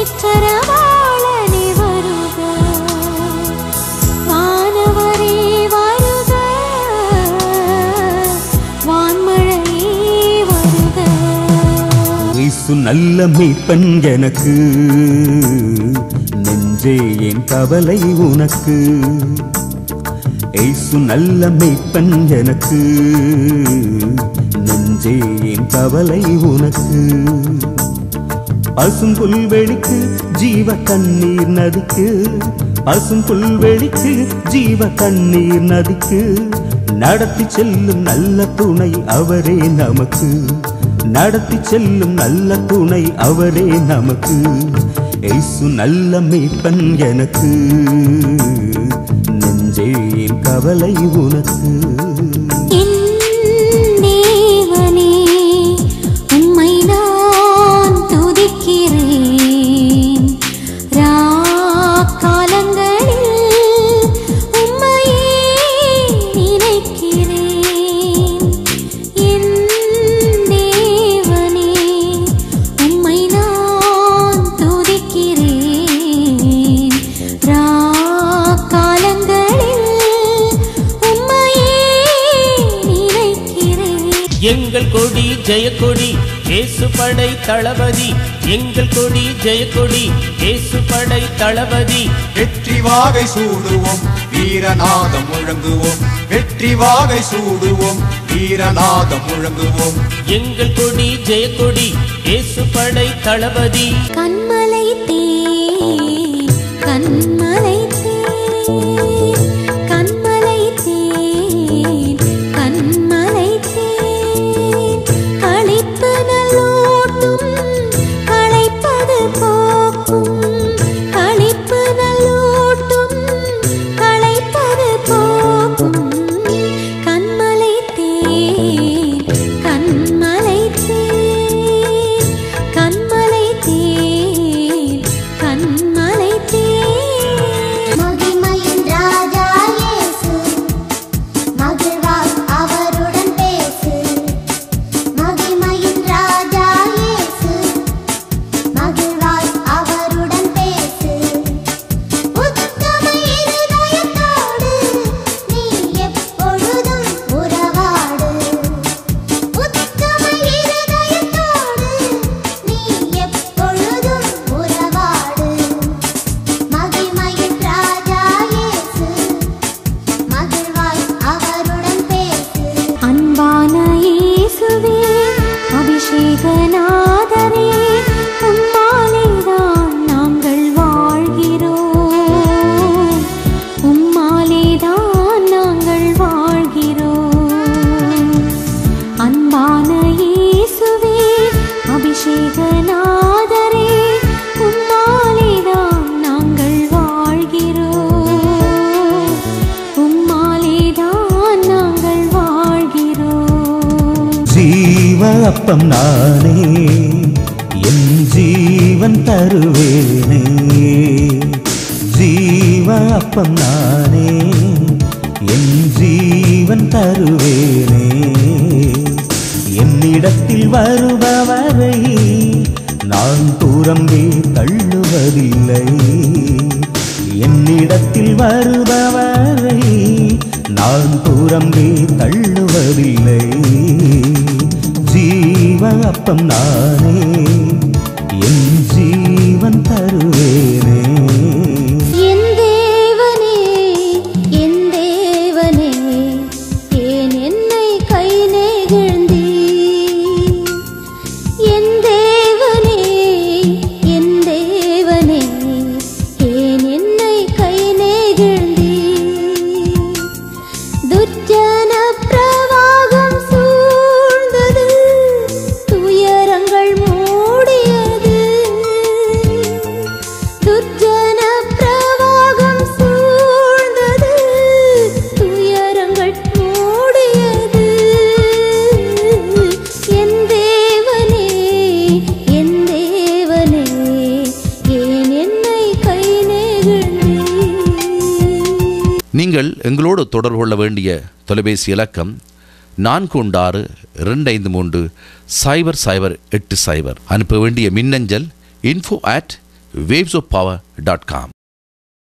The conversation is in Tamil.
தேற்றரவாளனே வருக வானவரே வருக வான்மழையே வருக இயேசு நல்ல மீட்பன் எனக்கு நெஞ்சே என் கவலை உனக்கு இயேசு நல்ல மீட்பன் எனக்கு நெஞ்சே என் கவலை உனக்கு பசும் புல்வெளிக்கு ஜீவ கண்ணீர் நதிக்கு பசும் புல்வெளிக்கு ஜீவ கண்ணீர் நதிக்கு நடத்தி செல்லும் நல்ல துணை அவரே நமக்கு நடத்தி செல்லும் நல்ல துணை அவரே நமக்கு ஏசு நல்ல மீட்பன் எனக்கு நெஞ்சே என் கவலை உனக்கு என் தேவனே உம்மை நான் துதிக்கிறேன் ராக்காலங்களில் உம்மையே நினைக்கிறேன் என் தேவனே உம்மை நான் துதிக்கிறேன் ராக்காலங்களில் உம்மையே நினைக்கிறேன் எங்கள் கொடி ஜெயக்கொடி இயேசு படை தளபதி எங்கள் கொடி ஜெயக்கொடி இயேசு படை தளபதி வெற்றி வாகை சூடுவோம் வீரநாதம் முழங்குவோம் வெற்றி வாகை சூடுவோம் வீரநாதம் முழங்குவோம் எங்கள் கொடி ஜெயக்கொடி இயேசு படை தளபதி கண்மலை தே கண்மலை தே கண்மலை தே கண்மலை தே களிப்பு நல்லோட்டும் களைப்பது போக்கும் களிப்பு நல்லோட்டும் களைப்பது போக்கும் கண்மலை தே கண்மலை தே கண்மலை தே கண்மலை தே மகிமையின் ராஜா இயேசு மகிழ்வாய் அவருடன் பேசு மகிமையின் ராஜா இயேசு மகிழ்வாய் அவருடன் பேசு உத்தம இருதயத்தோடு நீ எப்பொழுதும் உறவாடு உத்தம இருதயத்தோடு நீ எப்பொழுதும் உறவாடு மகிமையின் ராஜா இயேசு மகிழ்வாய் அவருடன் பேசு அன்பான இயேசுவே அபிஷேகநாதரே உம்மாலேதான் நாங்கள் வாழ்கிறோம் உம்மாலேதான் நாங்கள் வாழ்கிறோம் அன்பான இயேசுவே அபிஷேகநாதரே உம்மாலேதான் நாங்கள் வாழ்கிறோம் உம்மாலேதான் நாங்கள் வாழ்கிறோம் ஜீவ அப்பம் நானே என் ஜீவன் தருவேனே ஜீவ அப்பம் நானே என் ஜீவன் தருவேனே என்னிடத்தில் வருபவரை நான் புறம்பே தள்ளுவதில்லை என்னிடத்தில் வருபவரை நான் புறம்பே தள்ளுவதில்லை ஜீவ அப்பம் நானே என் ஜீவன் தருவேனே என் தேவனே என் தேவனே ஏன் என்னை கை நெகிழ்ந்தீ என் தேவனே என் தேவனே ஏன் என்னை கை நெகிழ்ந்தீ துர்ஜன பிரவாகம் சூழ்ந்தது துயரங்கள் மூடியது துர்ஜன பிரவாகம் சூழ்ந்தது துயரங்கள் மூடியது என் தேவனே என் தேவனே ஏன் என்னை கை நெகிழ்ந்தீ நீங்கள் எங்களோடு தொடர்பு கொள்ள வேண்டிய தொலைபேசி இலக்கம் நான்கு ஒன்று ஆறு ரெண்டு ஐந்து மூன்று சைபர் சைபர் எட்டு சைபர் அனுப்ப வேண்டிய மின்னஞ்சல் info at waves of power dot com